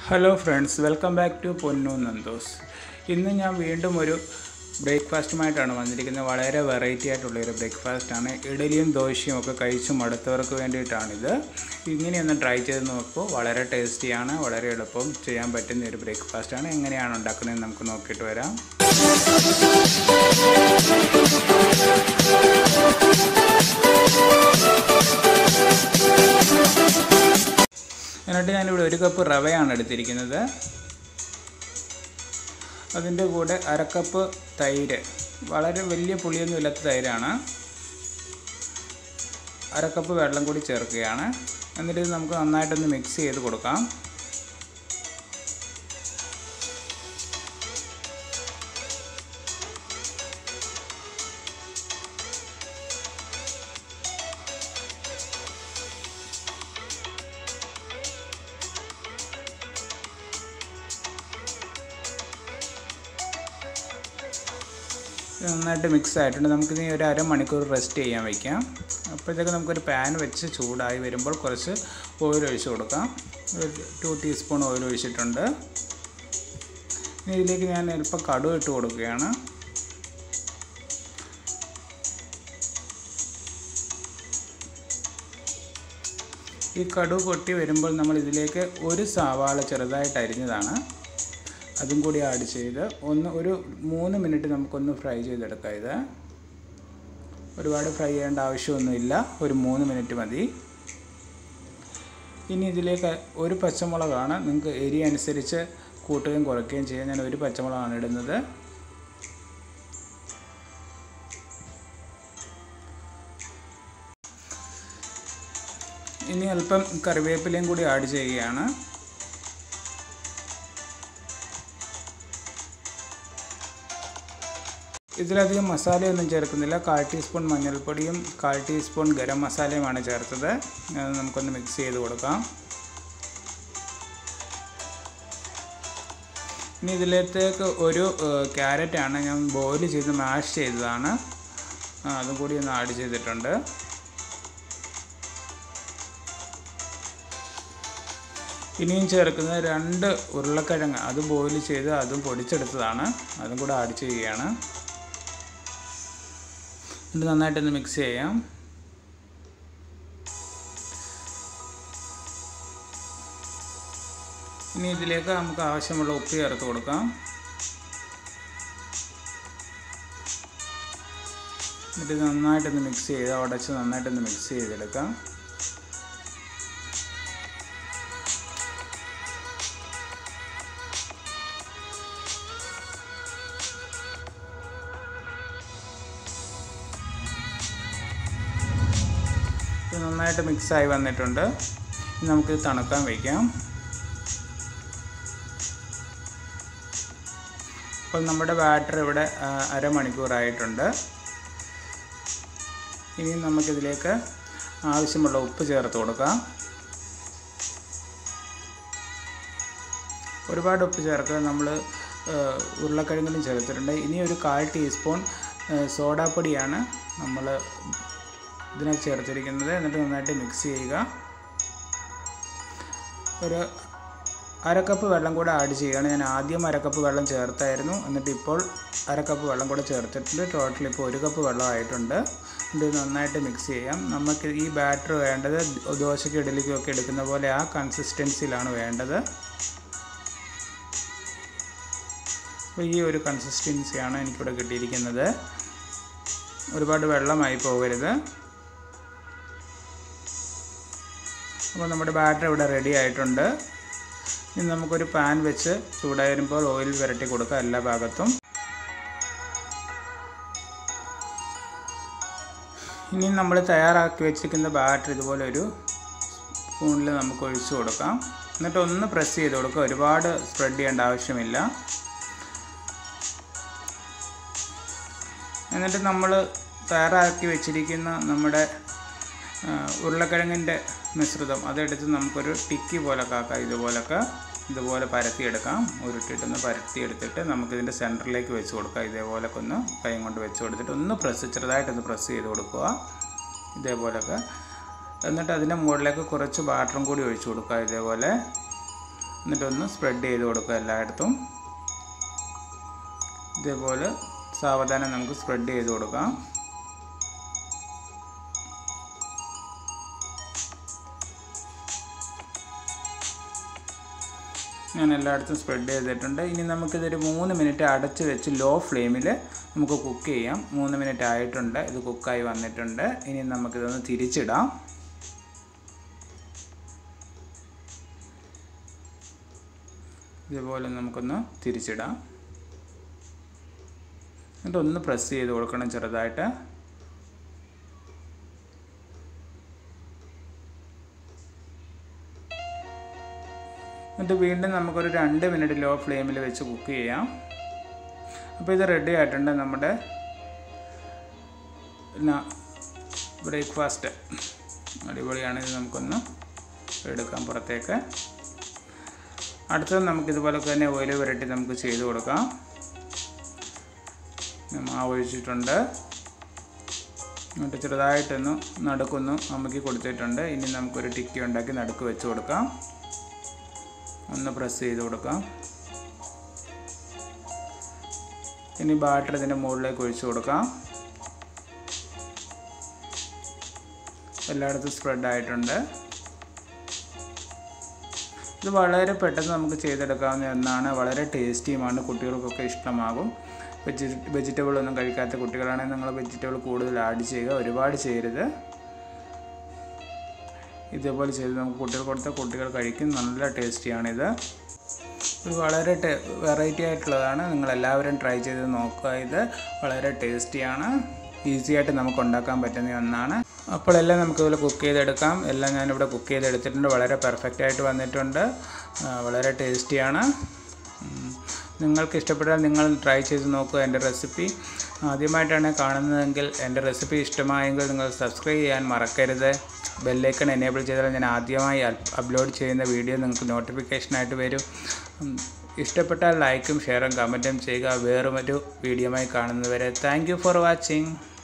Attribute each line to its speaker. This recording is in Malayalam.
Speaker 1: hello friends welcome back to Ponnu നന്ദോസ് ഇന്ന് ഞാൻ വീണ്ടും ഒരു ബ്രേക്ക്ഫാസ്റ്റുമായിട്ടാണ് വന്നിരിക്കുന്നത് വളരെ വെറൈറ്റി ആയിട്ടുള്ള ഒരു ബ്രേക്ക്ഫാസ്റ്റാണ് ഇഡലിയും ദോശയും ഒക്കെ കഴിച്ച് മടുത്തവർക്ക് വേണ്ടിയിട്ടാണിത് ഇങ്ങനെയൊന്ന് ട്രൈ ചെയ്ത് നോക്കൂ വളരെ ടേസ്റ്റിയാണ് വളരെ എളുപ്പം ചെയ്യാൻ പറ്റുന്ന ഒരു ബ്രേക്ക്ഫാസ്റ്റാണ് എങ്ങനെയാണ് ഉണ്ടാക്കുന്നതെന്ന് നമുക്ക് നോക്കിയിട്ട് വരാം എന്നിട്ട് ഞാനിവിടെ ഒരു കപ്പ് റവയാണ് എടുത്തിരിക്കുന്നത് അതിൻ്റെ കൂടെ അരക്കപ്പ് തൈര് വളരെ വലിയ പുളിയൊന്നും ഇല്ലാത്ത തൈരാണ് അരക്കപ്പ് വെള്ളം കൂടി ചേർക്കുകയാണ് എന്നിട്ട് ഇത് നമുക്ക് നന്നായിട്ടൊന്ന് മിക്സ് ചെയ്ത് കൊടുക്കാം നന്നായിട്ട് മിക്സ് ആയിട്ടുണ്ട് നമുക്കിനി ഒരു അരമണിക്കൂർ റെസ്റ്റ് ചെയ്യാൻ വയ്ക്കാം അപ്പോഴത്തേക്ക് നമുക്കൊരു പാൻ വെച്ച് ചൂടായി വരുമ്പോൾ കുറച്ച് ഓയിൽ ഒഴിച്ച് കൊടുക്കാം ഒരു ടു ടീസ്പൂൺ ഓയിൽ ഒഴിച്ചിട്ടുണ്ട് ഇനി ഇതിലേക്ക് ഞാൻ അല്പം കടുവ് ഇട്ട് കൊടുക്കുകയാണ് ഈ കടുവ് പൊട്ടി വരുമ്പോൾ നമ്മൾ ഇതിലേക്ക് ഒരു സവാള ചെറുതായിട്ട് അരിഞ്ഞതാണ് അതും കൂടി ആഡ് ചെയ്ത് ഒന്ന് ഒരു മൂന്ന് മിനിറ്റ് നമുക്കൊന്ന് ഫ്രൈ ചെയ്തെടുക്കാം ഇത് ഒരുപാട് ഫ്രൈ ചെയ്യേണ്ട ആവശ്യമൊന്നുമില്ല ഒരു മൂന്ന് മിനിറ്റ് മതി ഇനി ഇതിലേക്ക് ഒരു പച്ചമുളകാണ് നിങ്ങൾക്ക് എരി അനുസരിച്ച് കൂട്ടുകയും കുറയ്ക്കുകയും ചെയ്യാം ഞാൻ ഒരു പച്ചമുളകാണ് ഇടുന്നത് ഇനി അല്പം കറിവേപ്പിലയും കൂടി ആഡ് ചെയ്യുകയാണ് ഇതിലധികം മസാലയൊന്നും ചേർക്കുന്നില്ല കാൽ ടീസ്പൂൺ മഞ്ഞൾപ്പൊടിയും കാൽ ടീസ്പൂൺ ഗരം മസാലയുമാണ് ചേർത്തത് അത് നമുക്കൊന്ന് മിക്സ് ചെയ്ത് കൊടുക്കാം ഇനി ഇതിലേക്ക് ഒരു ക്യാരറ്റാണ് ഞാൻ ബോയിൽ ചെയ്ത് മാഷ് ചെയ്തതാണ് അതും കൂടി ഒന്ന് ആഡ് ചെയ്തിട്ടുണ്ട് ഇനിയും ചേർക്കുന്നത് രണ്ട് ഉരുളക്കിഴങ്ങ് അത് ബോയിൽ ചെയ്ത് അതും പൊടിച്ചെടുത്തതാണ് അതും കൂടെ ആഡ് ചെയ്യുകയാണ് എന്നിട്ട് നന്നായിട്ടൊന്ന് മിക്സ് ചെയ്യാം ഇനി ഇതിലേക്ക് നമുക്ക് ആവശ്യമുള്ള ഉപ്പ് ചേർത്ത് കൊടുക്കാം എന്നിട്ട് നന്നായിട്ടൊന്ന് മിക്സ് ചെയ്ത് ഉടച്ച് നന്നായിട്ടൊന്ന് മിക്സ് ചെയ്തെടുക്കാം ഇത് നന്നായിട്ട് മിക്സായി വന്നിട്ടുണ്ട് ഇനി നമുക്കിത് തണുക്കാൻ വയ്ക്കാം അപ്പോൾ നമ്മുടെ ബാറ്റർ ഇവിടെ അരമണിക്കൂറായിട്ടുണ്ട് ഇനി നമുക്കിതിലേക്ക് ആവശ്യമുള്ള ഉപ്പ് ചേർത്ത് കൊടുക്കാം ഒരുപാട് ഉപ്പ് ചേർക്കുക നമ്മൾ ഉരുളക്കിഴങ്ങിലും ചേർത്തിട്ടുണ്ട് ഇനി ഒരു കാൽ ടീസ്പൂൺ സോഡാപ്പൊടിയാണ് നമ്മൾ ഇതിനകത്ത് ചേർത്തിരിക്കുന്നത് എന്നിട്ട് നന്നായിട്ട് മിക്സ് ചെയ്യുക ഒരു അരക്കപ്പ് വെള്ളം കൂടെ ആഡ് ചെയ്യുകയാണ് ഞാൻ ആദ്യം അരക്കപ്പ് വെള്ളം ചേർത്തായിരുന്നു എന്നിട്ട് ഇപ്പോൾ അരക്കപ്പ് വെള്ളം കൂടെ ചേർത്തിട്ടുണ്ട് ടോട്ടൽ ഇപ്പോൾ ഒരു കപ്പ് വെള്ളം ആയിട്ടുണ്ട് ഇത് നന്നായിട്ട് മിക്സ് ചെയ്യാം നമുക്ക് ഈ ബാറ്റർ വേണ്ടത് ദോശയ്ക്ക് ഇഡലിക്കും ഒക്കെ എടുക്കുന്ന പോലെ ആ കൺസിസ്റ്റൻസിയിലാണ് വേണ്ടത് അപ്പോൾ ഈ ഒരു കൺസിസ്റ്റൻസിയാണ് എനിക്കിവിടെ കിട്ടിയിരിക്കുന്നത് ഒരുപാട് വെള്ളമായി പോകരുത് അപ്പോൾ നമ്മുടെ ബാറ്റർ ഇവിടെ റെഡി ആയിട്ടുണ്ട് ഇനി നമുക്കൊരു പാൻ വെച്ച് ചൂടായി വരുമ്പോൾ ഓയിൽ പുരട്ടി കൊടുക്കുക എല്ലാ ഭാഗത്തും ഇനി നമ്മൾ തയ്യാറാക്കി വെച്ചിരിക്കുന്ന ബാറ്റർ ഇതുപോലെ ഒരു സ്പൂണിൽ നമുക്ക് ഒഴിച്ചു കൊടുക്കാം എന്നിട്ട് ഒന്ന് പ്രസ് ചെയ്ത് കൊടുക്കുക ഒരുപാട് സ്പ്രെഡ് ചെയ്യേണ്ട ആവശ്യമില്ല എന്നിട്ട് നമ്മൾ തയ്യാറാക്കി വെച്ചിരിക്കുന്ന നമ്മുടെ ഉരുളക്കിഴങ്ങിൻ്റെ മിശ്രിതം അതെടുത്ത് നമുക്കൊരു ടിക്കി പോലെ കാക്കാം ഇതുപോലൊക്കെ ഇതുപോലെ പരത്തിയെടുക്കാം ഉരുട്ടിയിട്ടൊന്ന് പരത്തിയെടുത്തിട്ട് നമുക്കിതിൻ്റെ സെൻറ്ററിലേക്ക് വെച്ച് കൊടുക്കാം ഇതേപോലൊക്കെ ഒന്ന് കൈ കൊണ്ട് വെച്ച് കൊടുത്തിട്ട് ഒന്ന് പ്രസ് ചെറുതായിട്ടൊന്ന് പ്രസ് ചെയ്ത് കൊടുക്കുക ഇതേപോലൊക്കെ എന്നിട്ട് അതിൻ്റെ മുകളിലേക്ക് കുറച്ച് ബാറ്ററും കൂടി ഒഴിച്ചു കൊടുക്കുക ഇതേപോലെ എന്നിട്ടൊന്ന് സ്പ്രെഡ് ചെയ്ത് കൊടുക്കുക എല്ലായിടത്തും ഇതേപോലെ സാവധാനം നമുക്ക് സ്പ്രെഡ് ചെയ്ത് കൊടുക്കാം ഞാൻ എല്ലായിടത്തും സ്പ്രെഡ് ചെയ്തിട്ടുണ്ട് ഇനി നമുക്കിതൊരു മൂന്ന് മിനിറ്റ് അടച്ച് വെച്ച് ലോ ഫ്ലെയിമിൽ നമുക്ക് കുക്ക് ചെയ്യാം മൂന്ന് മിനിറ്റ് ആയിട്ടുണ്ട് ഇത് കുക്കായി വന്നിട്ടുണ്ട് ഇനി നമുക്കിതൊന്ന് തിരിച്ചിടാം ഇതേപോലെ നമുക്കൊന്ന് തിരിച്ചിടാം എന്നിട്ട് ഒന്ന് പ്രസ് ചെയ്ത് കൊടുക്കണം ചെറുതായിട്ട് എന്നിട്ട് വീണ്ടും നമുക്കൊരു രണ്ട് മിനിറ്റ് ലോ ഫ്ലെയിമിൽ വെച്ച് കുക്ക് ചെയ്യാം അപ്പോൾ ഇത് റെഡി ആയിട്ടുണ്ട് നമ്മുടെ ബ്രേക്ക്ഫാസ്റ്റ് അടിപൊളിയാണ് ഇത് നമുക്കൊന്ന് എടുക്കാം പുറത്തേക്ക് അടുത്തത് നമുക്ക് ഇതുപോലെ തന്നെ ഓയിൽ പുരട്ടി നമുക്ക് ചെയ്ത് കൊടുക്കാം മാവ് ഒഴിച്ചിട്ടുണ്ട് എന്നിട്ട് ചെറുതായിട്ടൊന്ന് നടുക്കൊന്ന് അമ്മയ്ക്ക് കൊടുത്തിട്ടുണ്ട് ഇനി നമുക്കൊരു ടിക്കി ഉണ്ടാക്കി നടുക്ക് വെച്ച് കൊടുക്കാം ഒന്ന് പ്രസ് ചെയ്ത് കൊടുക്കാം ഇനി ബാറ്റർ ഇതിൻ്റെ മുകളിലേക്ക് ഒഴിച്ചു കൊടുക്കാം എല്ലായിടത്തും സ്പ്രെഡ് ആയിട്ടുണ്ട് ഇത് വളരെ പെട്ടെന്ന് നമുക്ക് ചെയ്തെടുക്കാവുന്ന ഒന്നാണ് വളരെ ടേസ്റ്റിയുമാണ് കുട്ടികൾക്കൊക്കെ ഇഷ്ടമാകും വെജി വെജിറ്റബിൾ ഒന്നും കഴിക്കാത്ത കുട്ടികളാണെങ്കിൽ നിങ്ങൾ വെജിറ്റബിൾ കൂടുതൽ ആഡ് ചെയ്യുക ഒരുപാട് ചെയ്യരുത് ഇതേപോലെ ചെയ്ത് നമുക്ക് കുട്ടികൾ കൊടുത്താൽ കുട്ടികൾ കഴിക്കും നല്ല ടേസ്റ്റിയാണിത് ഇത് വളരെ വെറൈറ്റി ആയിട്ടുള്ളതാണ് നിങ്ങൾ എല്ലാവരും ട്രൈ ചെയ്ത് നോക്കുക ഇത് വളരെ ടേസ്റ്റിയാണ് ഈസി ആയിട്ട് നമുക്ക് ഉണ്ടാക്കാൻ പറ്റുന്ന ഒന്നാണ് അപ്പോൾ എല്ലാം നമുക്ക് ഇതുപോലെ കുക്ക് ചെയ്തെടുക്കാം എല്ലാം ഞാനിവിടെ കുക്ക് ചെയ്തെടുത്തിട്ടുണ്ട് വളരെ പെർഫെക്റ്റ് ആയിട്ട് വന്നിട്ടുണ്ട് വളരെ ടേസ്റ്റിയാണ് നിങ്ങൾക്ക് ഇഷ്ടപ്പെട്ടാൽ നിങ്ങൾ ട്രൈ ചെയ്ത് നോക്കുക എൻ്റെ റെസിപ്പി ആദ്യമായിട്ടാണ് കാണുന്നതെങ്കിൽ എൻ്റെ റെസിപ്പി ഇഷ്ടമായെങ്കിൽ നിങ്ങൾ സബ്സ്ക്രൈബ് ചെയ്യാൻ മറക്കരുത് ബെല്ലൈക്കൺ എനേബിൾ ചെയ്താൽ ഞാൻ ആദ്യമായി അപ്ലോഡ് ചെയ്യുന്ന വീഡിയോ നിങ്ങൾക്ക് നോട്ടിഫിക്കേഷനായിട്ട് വരും ഇഷ്ടപ്പെട്ടാൽ ലൈക്കും ഷെയറും കമൻറ്റും ചെയ്യുക വേറൊരു വീഡിയോമായി കാണുന്നവരെ താങ്ക് ഫോർ വാച്ചിങ്